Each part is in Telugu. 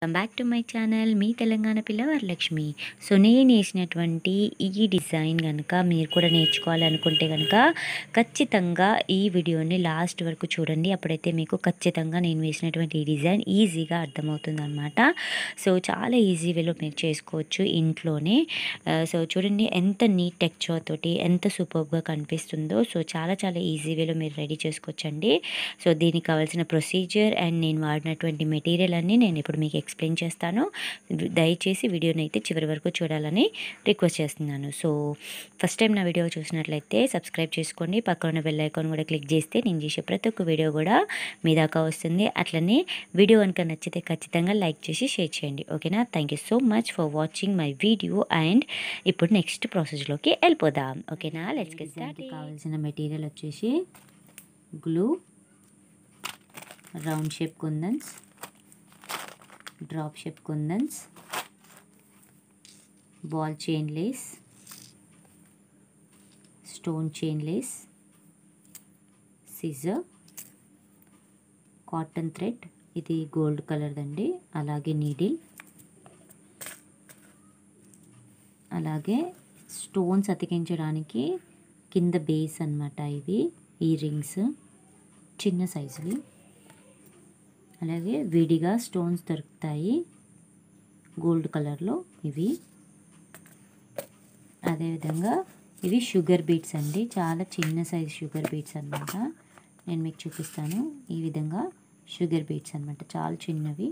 welcome back to my channel మీ తెలంగాణ పిల్ల వరలక్ష్మి సో నేను వేసినటువంటి ఈ డిజైన్ కనుక మీరు కూడా నేర్చుకోవాలనుకుంటే కనుక ఖచ్చితంగా ఈ వీడియోని లాస్ట్ వరకు చూడండి అప్పుడైతే మీకు ఖచ్చితంగా నేను వేసినటువంటి ఈ డిజైన్ ఈజీగా అర్థమవుతుంది అనమాట సో చాలా ఈజీ వేలో మీరు చేసుకోవచ్చు ఇంట్లోనే ఆ, సో చూడండి ఎంత నీట్ టెక్చర్ తోటి ఎంత సూపర్గా కనిపిస్తుందో సో చాలా చాలా ఈజీ వేలో మీరు రెడీ చేసుకోవచ్చండి సో దీనికి కావాల్సిన ప్రొసీజర్ అండ్ నేను వాడినటువంటి మెటీరియల్ అన్నీ నేను ఇప్పుడు మీకు ఎక్స్ప్లెయిన్ చేస్తాను దయచేసి వీడియోని అయితే చివరి వరకు చూడాలని రిక్వెస్ట్ చేస్తున్నాను సో ఫస్ట్ టైం నా వీడియో చూసినట్లయితే సబ్స్క్రైబ్ చేసుకోండి పక్కన ఉన్న బెల్ ఐకాన్ కూడా క్లిక్ చేస్తే నేను చేసే ప్రతి ఒక్క వీడియో కూడా మీ దాకా వస్తుంది అట్లనే వీడియో కనుక నచ్చితే ఖచ్చితంగా లైక్ చేసి షేర్ చేయండి ఓకేనా thank you so much for watching my video and ఇప్పుడు నెక్స్ట్ ప్రాసెస్లోకి వెళ్ళిపోదాం ఓకేనా లెట్స్ గెట్ స్టార్ట్ కావాల్సిన మెటీరియల్ వచ్చేసి glue round shape kundans drop shape kundans ball chain lace stone chain lace scissor cotton thread ఇది గోల్డ్ కలర్దండి అలాగే నీడిల్ అలాగే స్టోన్స్ అతికించడానికి కింద బేస్ అన్నమాట ఇవి ఈ రింగ్స్ చిన్న సైజువి అలాగే విడిగా స్టోన్స్ దొరుకుతాయి గోల్డ్ కలర్లో ఇవి అదేవిధంగా ఇవి షుగర్ బీట్స్ అండి చాలా చిన్న సైజ్ షుగర్ బీట్స్ అనమాట నేను మీకు చూపిస్తాను ఈ విధంగా షుగర్ బీట్స్ అనమాట చాలా చిన్నవి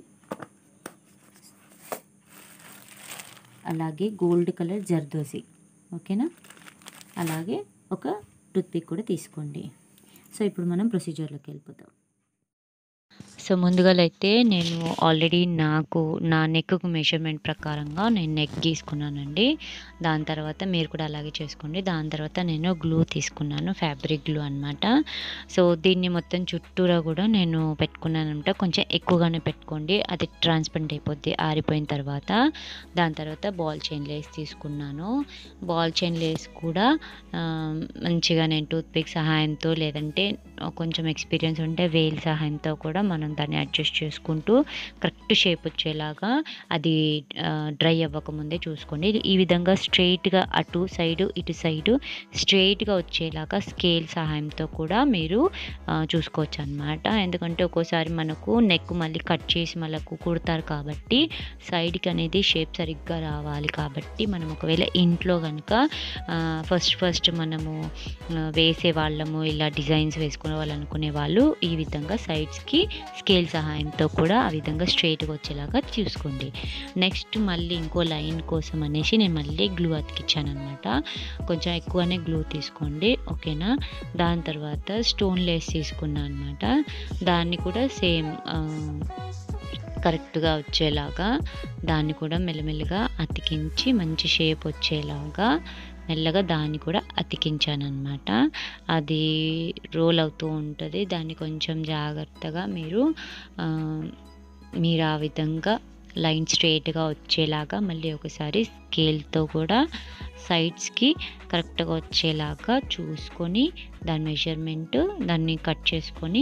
అలాగే గోల్డ్ కలర్ జర్దోసి ఓకేనా అలాగే ఒక టూత్పిక్ కూడా తీసుకోండి సో ఇప్పుడు మనం ప్రొసీజర్లోకి వెళ్ళిపోతాం సో ముందుగా అయితే నేను ఆల్రెడీ నాకు నా నెక్కు మెజర్మెంట్ ప్రకారంగా నేను నెక్ గీసుకున్నానండి దాని తర్వాత మీరు కూడా అలాగే చేసుకోండి దాని తర్వాత నేను గ్లూ తీసుకున్నాను ఫ్యాబ్రిక్ గ్లూ అనమాట సో దీన్ని మొత్తం చుట్టూరా కూడా నేను పెట్టుకున్నాను అనమాట కొంచెం ఎక్కువగానే పెట్టుకోండి అది ట్రాన్స్పరెంట్ అయిపోద్ది ఆరిపోయిన తర్వాత దాని తర్వాత బాల్ చైన్ లేస్ తీసుకున్నాను బాల్ చైన్ లేస్ కూడా ఆ, మంచిగా నేను టూత్ పిక్ సహాయంతో లేదంటే కొంచెం ఎక్స్పీరియన్స్ ఉంటే వేల్ సహాయంతో కూడా మనం దాన్ని అడ్జస్ట్ చేసుకుంటూ కరెక్ట్ షేప్ వచ్చేలాగా అది డ్రై అవ్వకముందే చూసుకోండి ఈ విధంగా స్ట్రైట్గా అటు సైడు ఇటు సైడు స్ట్రైట్గా వచ్చేలాగా స్కేల్ సహాయంతో కూడా మీరు ఆ, చూసుకోవచ్చు అనమాట ఎందుకంటే ఒక్కోసారి మనకు నెక్ మళ్ళీ కట్ చేసి మళ్ళీ కుడతారు కాబట్టి సైడ్కి అనేది షేప్ సరిగ్గా రావాలి కాబట్టి మనం ఒకవేళ ఇంట్లో కనుక ఫస్ట్ ఫస్ట్ మనము ఆ, వేసే వాళ్ళము ఇలా డిజైన్స్ వేసుకునే వాళ్ళు అనుకునే వాళ్ళు ఈ విధంగా సైడ్స్కి స్కేల్ సహాయంతో కూడా ఆ విధంగా స్ట్రైట్గా వచ్చేలాగా చూసుకోండి నెక్స్ట్ మళ్ళీ ఇంకో లైన్ కోసం అనేసి నేను మళ్ళీ గ్లూ అతికిచ్చాను అనమాట కొంచెం ఎక్కువనే గ్లూ తీసుకోండి ఓకేనా దాని తర్వాత స్టోన్ లేస్ తీసుకున్నాను అనమాట దాన్ని కూడా సేమ్ కరెక్ట్గా వచ్చేలాగా దాన్ని కూడా మెల్లమెల్లగా అతికించి మంచి షేప్ వచ్చేలాగా మెల్లగా దాన్ని కూడా అతికించాను అనమాట అది రోల్ అవుతూ ఉంటుంది దాన్ని కొంచెం జాగ్రత్తగా మీరు ఆ, మీరు ఆ విధంగా లైన్ స్ట్రైట్గా వచ్చేలాగా మళ్ళీ ఒకసారి స్కేల్తో కూడా సైడ్స్కి కరెక్ట్గా వచ్చేలాగా చూసుకొని దాని మెజర్మెంట్ దాన్ని కట్ చేసుకొని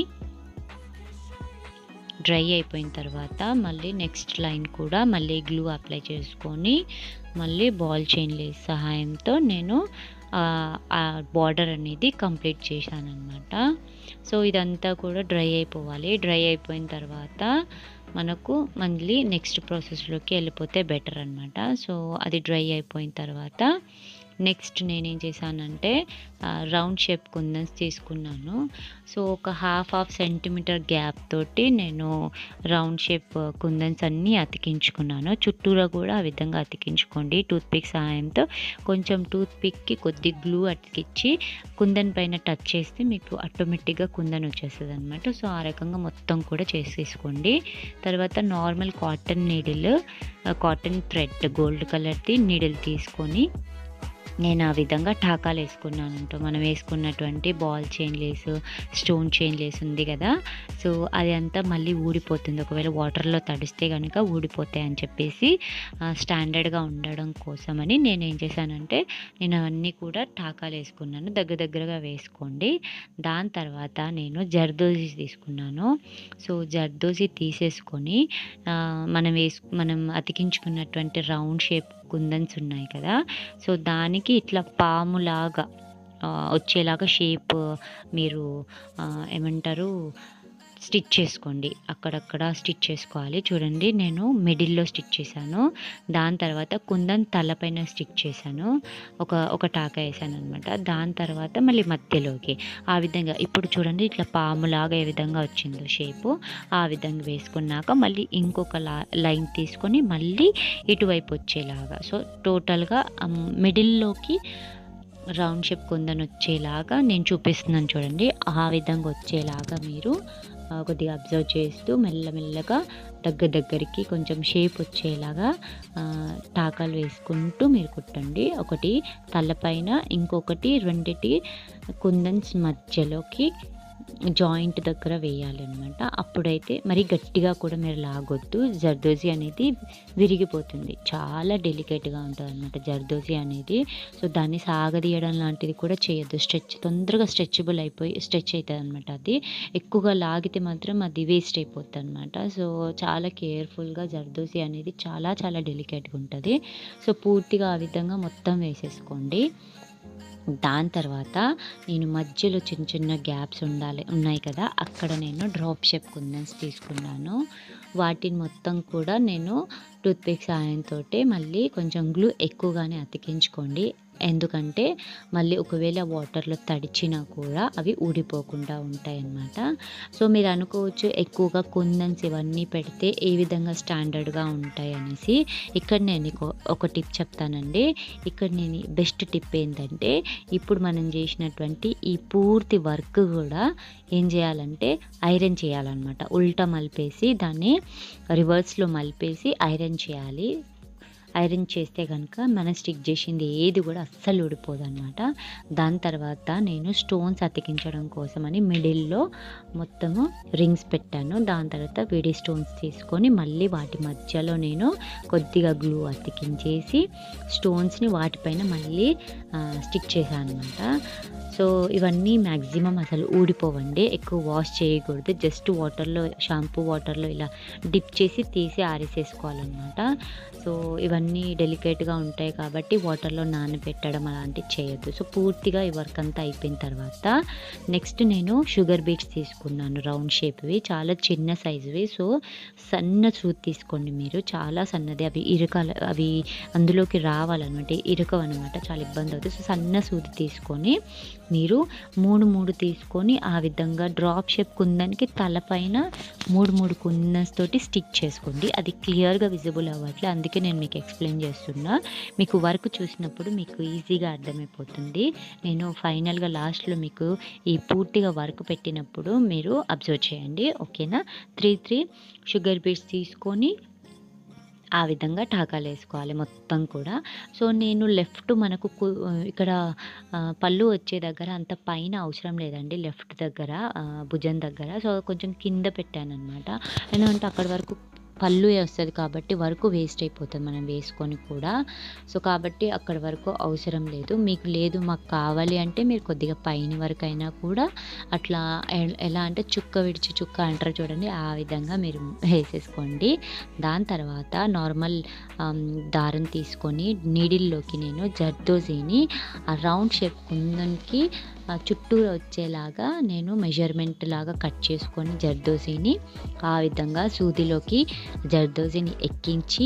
డ్రై అయిపోయిన తర్వాత మళ్ళీ నెక్స్ట్ లైన్ కూడా మళ్ళీ గ్లూ అప్లై చేసుకొని మళ్ళీ బాల్ చైన్ లేస్ సహాయంతో నేను ఆ బార్డర్ అనేది కంప్లీట్ చేశాను అనమాట సో ఇదంతా కూడా డ్రై అయిపోవాలి డ్రై అయిపోయిన తర్వాత మనకు మళ్ళీ నెక్స్ట్ ప్రాసెస్లోకి వెళ్ళిపోతే బెటర్ అనమాట సో అది డ్రై అయిపోయిన తర్వాత నెక్స్ట్ నేనేం చేశానంటే రౌండ్ షేప్ కుందన్స్ తీసుకున్నాను సో ఒక హాఫ్ హాఫ్ సెంటీమీటర్ గ్యాప్ తోటి నేను రౌండ్ షేప్ కుందన్స్ అన్నీ అతికించుకున్నాను చుట్టూరా కూడా ఆ విధంగా అతికించుకోండి టూత్ పిక్ సహాయంతో కొంచెం టూత్ పిక్కి కొద్ది గ్లూ అతికిచ్చి కుందన్ పైన టచ్ చేస్తే మీకు ఆటోమేటిక్గా కుందన్ వచ్చేస్తుంది అనమాట సో ఆ రకంగా మొత్తం కూడా చేసేసుకోండి తర్వాత normal cotton needle cotton thread gold కలర్ది నీడిల్ తీసుకొని నేను ఆ విధంగా టాకాలు వేసుకున్నాను అంటూ మనం వేసుకున్నటువంటి ball chain lace stone chain lace ఉంది కదా సో అది అంతా మళ్ళీ ఊడిపోతుంది ఒకవేళ వాటర్లో తడిస్తే కనుక ఊడిపోతాయి అని చెప్పేసి స్టాండర్డ్గా ఉండడం కోసమని నేను ఏం చేశానంటే నేను అవన్నీ కూడా టాకాలు వేసుకున్నాను దగ్గర దగ్గరగా వేసుకోండి దాని తర్వాత నేను జర్దోజీ తీసుకున్నాను సో జర్దోజీ తీసేసుకొని ఆ, మనం వేసు మనం అతికించుకున్నటువంటి రౌండ్ షేప్ కుందన్స్ ఉన్నాయి కదా సో దానికి ఇట్లా పాములాగా ఆ, వచ్చేలాగా షేప్ మీరు ఆ, ఏమంటారు స్టిచ్ చేసుకోండి అక్కడక్కడ స్టిచ్ చేసుకోవాలి చూడండి నేను మిడిల్లో స్టిచ్ చేశాను దాని తర్వాత కుందన్ తలపైన స్టిచ్ చేశాను ఒక ఒక టాకా వేసాను అనమాట దాని తర్వాత మళ్ళీ మధ్యలోకి ఆ విధంగా ఇప్పుడు చూడండి ఇట్లా పాములాగా ఏ విధంగా వచ్చిందో షేపు ఆ విధంగా వేసుకున్నాక మళ్ళీ ఇంకొక లా లైన్ తీసుకొని మళ్ళీ ఇటువైపు వచ్చేలాగా సో టోటల్గా మిడిల్లోకి రౌండ్ షేప్ కుందన్ వచ్చేలాగా నేను చూపిస్తున్నాను చూడండి ఆ విధంగా వచ్చేలాగా మీరు ఆ, కొద్దిగా అబ్జర్వ్ చేస్తూ మెల్లమెల్లగా దగ్గర దగ్గరికి కొంచెం షేప్ వచ్చేలాగా ఆ, టాకాలు వేసుకుంటూ మీరు కుట్టండి ఒకటి తలపైన ఇంకొకటి రెండిటి కుందన్స్ మధ్యలోకి జాయింట్ దగ్గర వేయాలన్నమాట అప్పుడైతే మరి గట్టిగా కూడా మీరు లాగొద్దు జర్దోజీ అనేది విరిగిపోతుంది చాలా డెలికేట్గా ఉంటుంది అనమాట జర్దోజీ అనేది సో దాన్ని సాగదీయడం లాంటిది కూడా చేయొద్దు స్ట్రెచ్ తొందరగా స్ట్రెచబుల్ అయిపోయి స్ట్రెచ్ అవుతుంది అనమాట అది ఎక్కువగా లాగితే మాత్రం అది వేస్ట్ అయిపోతుంది అనమాట సో చాలా కేర్ఫుల్గా జర్దోజీ అనేది చాలా చాలా డెలికేట్గా ఉంటుంది సో పూర్తిగా ఆ విధంగా మొత్తం వేసేసుకోండి దాని తర్వాత నేను మధ్యలో చిన్న చిన్న గ్యాప్స్ ఉండాలి ఉన్నాయి కదా అక్కడ నేను డ్రాప్ షేప్ కుందన్స్ తీసుకున్నాను వాటిని మొత్తం కూడా నేను టూత్పిక్ సాయంతో మళ్ళీ కొంచెం గ్లూ ఎక్కువగానే అతికించుకోండి ఎందుకంటే మళ్ళీ ఒకవేళ వాటర్లో తడిచినా కూడా అవి ఊడిపోకుండా ఉంటాయి అన్నమాట సో మీరు అనుకోవచ్చు ఎక్కువగా కుందన్స్ ఇవన్నీ పెడితే ఏ విధంగా స్టాండర్డ్గా ఉంటాయి అనేసి ఇక్కడ నేను మీకు ఒక టిప్ చెప్తానండి ఇక్కడ నేను బెస్ట్ టిప్ ఏంటంటే ఇప్పుడు మనం చేసినటువంటి ఈ పూర్తి వర్క్ కూడా ఏం చేయాలంటే ఐరన్ చేయాలన్నమాట ఉల్టా మలిపేసి దాన్ని రివర్స్లో మలిపేసి ఐరన్ చేయాలి ఐరన్ చేస్తే కనుక మనం స్టిక్ చేసింది ఏది కూడా అస్సలు ఊడిపోదు అనమాట దాని తర్వాత నేను స్టోన్స్ అతికించడం కోసమని మిడిల్లో మొత్తము రింగ్స్ పెట్టాను దాని తర్వాత విడి స్టోన్స్ తీసుకొని మళ్ళీ వాటి మధ్యలో నేను కొద్దిగా గ్లూ అతికించేసి స్టోన్స్ని వాటిపైన మళ్ళీ స్టిక్ చేశాను అనమాట సో ఇవన్నీ మ్యాక్సిమం అసలు ఊడిపోవండి ఎక్కువ వాష్ చేయకూడదు జస్ట్ వాటర్లో షాంపూ వాటర్లో ఇలా డిప్ చేసి తీసి ఆరేసేసుకోవాలన్నమాట సో ఇవన్నీ డెలికేట్గా ఉంటాయి కాబట్టి వాటర్లో నానబెట్టడం అలాంటివి చేయొద్దు సో పూర్తిగా ఈ వర్క్ అంతా అయిపోయిన తర్వాత నెక్స్ట్ నేను షుగర్ బీట్స్ తీసుకున్నాను రౌండ్ షేప్వి చాలా చిన్న సైజువి సో సన్న సూది తీసుకోండి మీరు చాలా సన్నది అవి ఇరకాల అవి అందులోకి రావాలన్నమాట ఇరకవన్నమాట చాలా ఇబ్బంది అవుతుంది సో సన్న సూది తీసుకొని మీరు మూడు మూడు తీసుకొని ఆ విధంగా డ్రాప్ షేప్ కుందన్కి తలపైన మూడు మూడు కుందన్స్ తోటి స్టిచ్ చేసుకోండి అది క్లియర్గా విజిబుల్ అవ్వట్లే అందుకే నేను మీకు ఎక్స్ప్లెయిన్ చేస్తున్నా మీకు వర్క్ చూసినప్పుడు మీకు ఈజీగా అర్థమైపోతుంది నేను ఫైనల్గా లాస్ట్లో మీకు ఈ పూర్తిగా వర్క్ పెట్టినప్పుడు మీరు అబ్జర్వ్ చేయండి ఓకేనా త్రీ త్రీ షుగర్ బీట్స్ తీసుకొని ఆ విధంగా టాకాలు వేసుకోవాలి మొత్తం కూడా సో నేను లెఫ్ట్ మనకు కు- ఇక్కడ ఆ, పళ్ళు వచ్చే దగ్గర అంత పైన అవసరం లేదండి లెఫ్ట్ దగ్గర ఆ, భుజం దగ్గర సో కొంచెం కింద పెట్టాను అనమాట ఎందుకంటే అక్కడి వరకు పళ్ళు వస్తుంది కాబట్టి వరకు వేస్ట్ అయిపోతుంది మనం వేసుకొని కూడా సో కాబట్టి అక్కడి వరకు అవసరం లేదు మీకు లేదు మాకు కావాలి అంటే మీరు కొద్దిగా పైన వరకు అయినా కూడా అట్లా ఎ- ఎలా అంటే చుక్క విడిచి చుక్క అంటారు చూడండి ఆ విధంగా మీరు వేసేసుకోండి దాని తర్వాత నార్మల్ ఆమ్, దారం తీసుకొని నీడిల్లోకి నేను జర్దోజీని ఆ రౌండ్ షేప్ కుందన్కి ఆ చుట్టూరు వచ్చేలాగా నేను మెజర్మెంట్ లాగా కట్ చేసుకొని జర్దోజీని ఆ విధంగా సూదిలోకి జర్దోజీని ఎక్కించి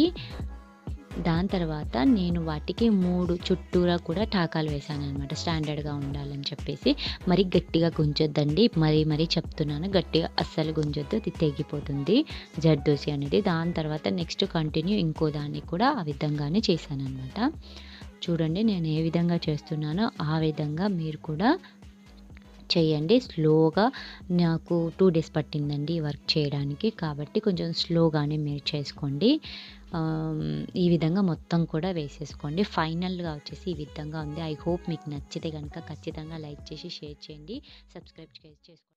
దాని తర్వాత నేను వాటికి మూడు చుట్టూరా కూడా టాకాలు వేసాను అనమాట స్టాండర్డ్గా ఉండాలని చెప్పేసి మరి గట్టిగా గుంజొద్దండి మరీ మరీ చెప్తున్నాను గట్టిగా అస్సలు గుంజొద్దు అది తెగిపోతుంది జర్దోసి అనేది దాని తర్వాత నెక్స్ట్ కంటిన్యూ ఇంకో దాన్ని కూడా ఆ విధంగానే చేశాను అనమాట చూడండి నేను ఏ విధంగా చేస్తున్నానో ఆ విధంగా మీరు కూడా చేయండి స్లోగా నాకు టూ డేస్ పట్టిందండి ఈ వర్క్ చేయడానికి కాబట్టి కొంచెం స్లోగానే మీరు చేసుకోండి ఆమ్, ఈ విధంగా మొత్తం కూడా వేసేసుకోండి ఫైనల్గా వచ్చేసి ఈ విధంగా ఉంది ఐ హోప్ మీకు నచ్చితే కనుక ఖచ్చితంగా లైక్ చేసి షేర్ చేయండి సబ్స్క్రైబ్ చేసుకోండి